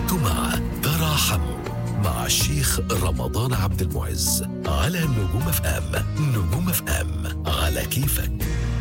أنتم مع تراحموا مع الشيخ رمضان عبد المعز على نجوم اف ام نجوم اف ام على كيفك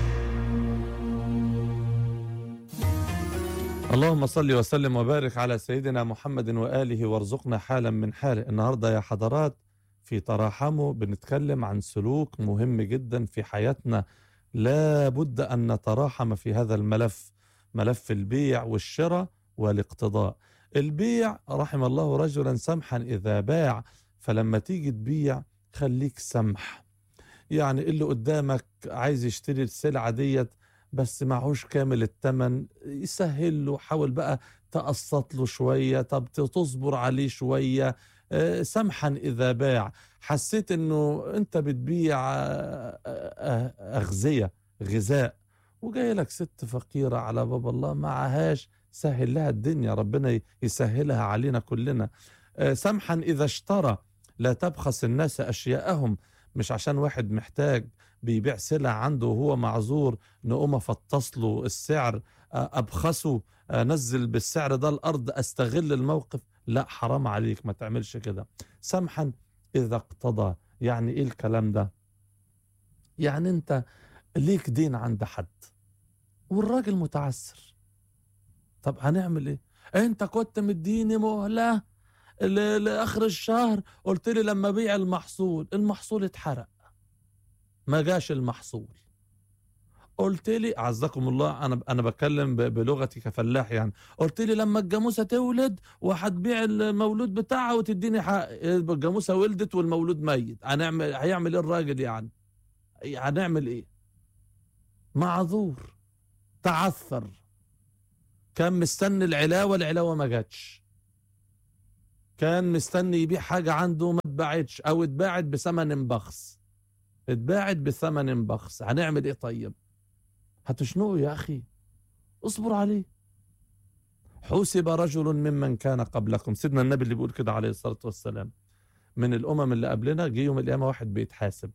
اللهم صل وسلم وبارك على سيدنا محمد وآله وارزقنا حالا من حاله النهاردة يا حضرات في تراحموا بنتكلم عن سلوك مهم جدا في حياتنا لا بد أن نتراحم في هذا الملف ملف البيع والشراء والاقتضاء البيع رحم الله رجلا سمحا إذا باع فلما تيجي تبيع خليك سمح يعني اللي قدامك عايز يشتري السلعة ديت بس معهوش كامل التمن يسهل له حاول بقى تقسط له شوية طب تصبر عليه شوية آه، سمحا إذا باع حسيت أنه أنت بتبيع آه، آه، أغذية غذاء وجاي لك ست فقيرة على باب الله معهاش سهل لها الدنيا ربنا يسهلها علينا كلنا آه، سمحا إذا اشترى لا تبخس الناس أشياءهم مش عشان واحد محتاج بيبيع سلع عنده وهو معذور نقوم افطس له السعر آه، ابخسه انزل بالسعر ده الارض استغل الموقف لا حرام عليك ما تعملش كده سمحا اذا اقتضى يعني ايه الكلام ده يعني انت ليك دين عند حد والراجل متعسر طب هنعمل ايه انت كنت مديني مهله ل- لاخر الشهر قلت لي لما بيع المحصول المحصول اتحرق ما جاش المحصول قلت لي عزكم الله انا انا بتكلم ب- بلغتي كفلاح يعني قلت لي لما الجاموسه تولد وهتبيع المولود بتاعها وتديني حق الجاموسه ولدت والمولود ميت هنعمل هيعمل ايه الراجل يعني هنعمل ايه معذور تعثر كان مستني العلاوه العلاوه ما جاتش كان مستني يبيع حاجه عنده ما اتباعتش او اتباعت بثمن بخس اتباعت بثمن بخس هنعمل ايه طيب هتشنقه يا اخي اصبر عليه حسب رجل ممن كان قبلكم سيدنا النبي اللي بيقول كده عليه الصلاة والسلام من الأمم اللي قبلنا جه يوم القيامة واحد بيتحاسب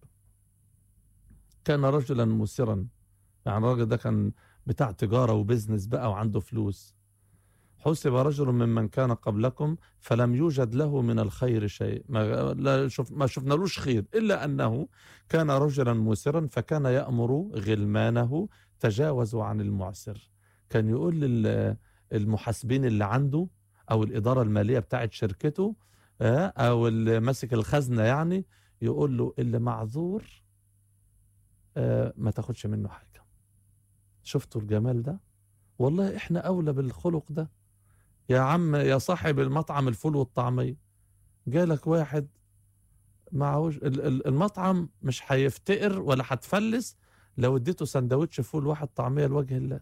كان رجلا مسرا يعني الراجل ده كان بتاع تجارة وبزنس بقى وعنده فلوس حسب رجل ممن كان قبلكم فلم يوجد له من الخير شيء ما, لا شوف ما شفنالوش خير إلا أنه كان رجلا مسرا فكان يأمر غلمانه تجاوزوا عن المعسر كان يقول لل- المحاسبين اللي عنده أو الإدارة المالية بتاعت شركته آه، أو اللي ماسك الخزنة يعني يقول له اللي معذور آه، ما تاخدش منه حاجة شفتوا الجمال ده والله احنا أولى بالخلق ده يا عم يا صاحب المطعم الفول والطعمية جالك واحد معهوش ال- ال- المطعم مش هيفتقر ولا هتفلس لو اديته سندوتش فول واحد طعمية لوجه الله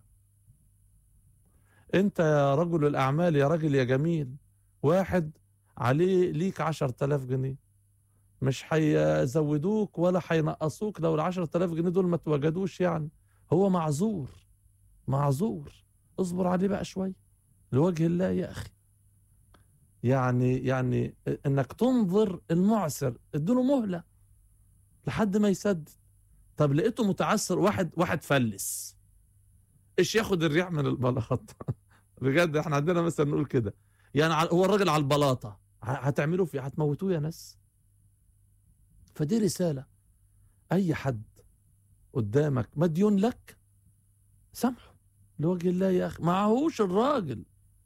انت يا رجل الاعمال يا راجل يا جميل واحد عليه ليك عشر تلاف جنيه مش هيزودوك ولا هينقصوك لو العشر تلاف جنيه دول ما توجدوش يعني هو معذور معذور اصبر عليه بقى شوية لوجه الله يا اخي يعني يعني انك تنظر المعسر اديله مهله لحد ما يسدد طب لقيته متعسر واحد واحد فلس ايش ياخد الريح من البلاط بجد احنا عندنا مثلا نقول كده يعني ع- هو الراجل على البلاطه ه- هتعملوا فيه هتموتوه يا ناس فدي رساله اي حد قدامك مديون لك سامحه لوجه الله يا اخي معهوش الراجل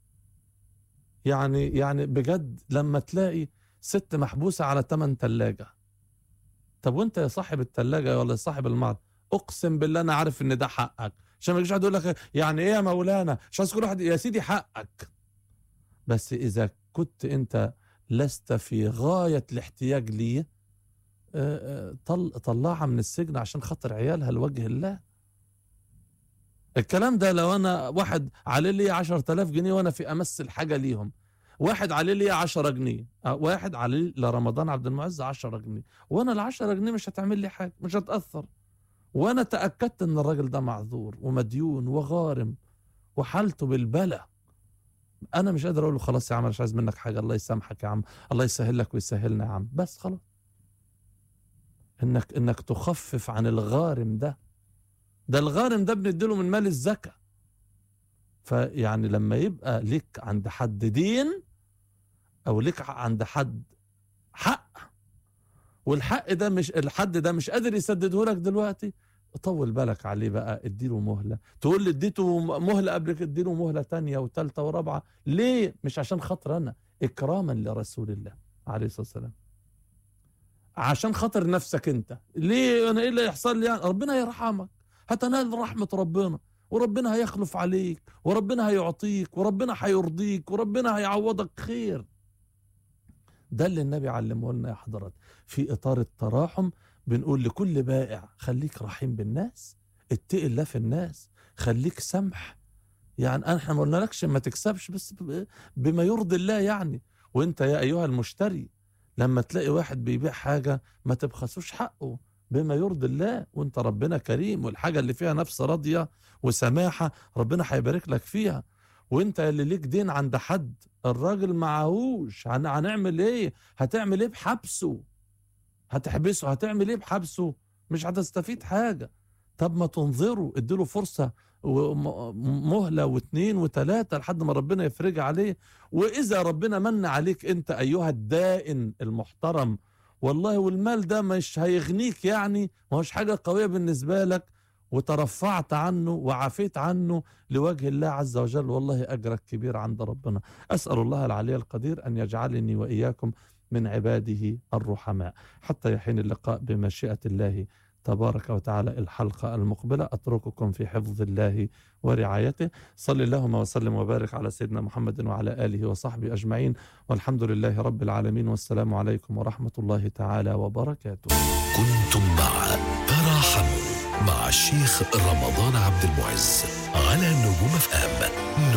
يعني يعني بجد لما تلاقي ست محبوسة على تمن تلاجة طب وانت يا صاحب التلاجة ولا صاحب المعرض اقسم بالله انا عارف ان ده حقك عشان ما يجيش حد يقول لك يعني ايه يا مولانا مش عايز كل واحد يا سيدي حقك بس اذا كنت انت لست في غاية الاحتياج ليه آه، آه، طل طلعها من السجن عشان خاطر عيالها لوجه الله الكلام ده لو انا واحد عليه لي 10000 جنيه وانا في امس الحاجه ليهم واحد عليه لي 10 جنيه آه، واحد عليه لرمضان عبد المعز 10 جنيه وانا ال 10 جنيه مش هتعمل لي حاجه مش هتاثر وانا تاكدت ان الراجل ده معذور ومديون وغارم وحالته بالبلا انا مش قادر اقول له خلاص يا عم أنا مش عايز منك حاجه الله يسامحك يا عم الله يسهل لك ويسهلنا يا عم بس خلاص انك انك تخفف عن الغارم ده ده الغارم ده بنديله من مال الزكاه فيعني لما يبقى ليك عند حد دين او لك عند حد حق والحق ده مش الحد ده مش قادر يسدده لك دلوقتي طول بالك عليه بقى اديله مهله تقول لي اديته مهله قبل كده اديله مهله تانية وثالثه ورابعه ليه مش عشان خاطر انا اكراما لرسول الله عليه الصلاه والسلام عشان خاطر نفسك انت ليه انا ايه اللي يحصل لي يعني ربنا يرحمك هتنال رحمه ربنا وربنا هيخلف عليك وربنا هيعطيك وربنا هيرضيك وربنا هيعوضك خير ده اللي النبي علمه لنا يا حضرات في اطار التراحم بنقول لكل بائع خليك رحيم بالناس اتقي الله في الناس خليك سمح يعني احنا ما قلنالكش ما تكسبش بس بما يرضي الله يعني وانت يا ايها المشتري لما تلاقي واحد بيبيع حاجه ما تبخسوش حقه بما يرضي الله وانت ربنا كريم والحاجه اللي فيها نفس راضيه وسماحه ربنا هيبارك لك فيها وانت اللي ليك دين عند حد الراجل معهوش هن- هنعمل ايه هتعمل ايه بحبسه هتحبسه هتعمل ايه بحبسه مش هتستفيد حاجه طب ما تنظره اديله فرصه ومهله واثنين وثلاثه لحد ما ربنا يفرج عليه واذا ربنا من عليك انت ايها الدائن المحترم والله والمال ده مش هيغنيك يعني ما هوش حاجه قويه بالنسبه لك وترفعت عنه وعافيت عنه لوجه الله عز وجل والله اجرك كبير عند ربنا اسال الله العلي القدير ان يجعلني واياكم من عباده الرحماء حتى يحين اللقاء بمشيئه الله تبارك وتعالى الحلقة المقبلة أترككم في حفظ الله ورعايته صل اللهم وسلم وبارك على سيدنا محمد وعلى آله وصحبه أجمعين والحمد لله رب العالمين والسلام عليكم ورحمة الله تعالى وبركاته كنتم مع تراحموا مع الشيخ رمضان عبد المعز على نجوم اف ام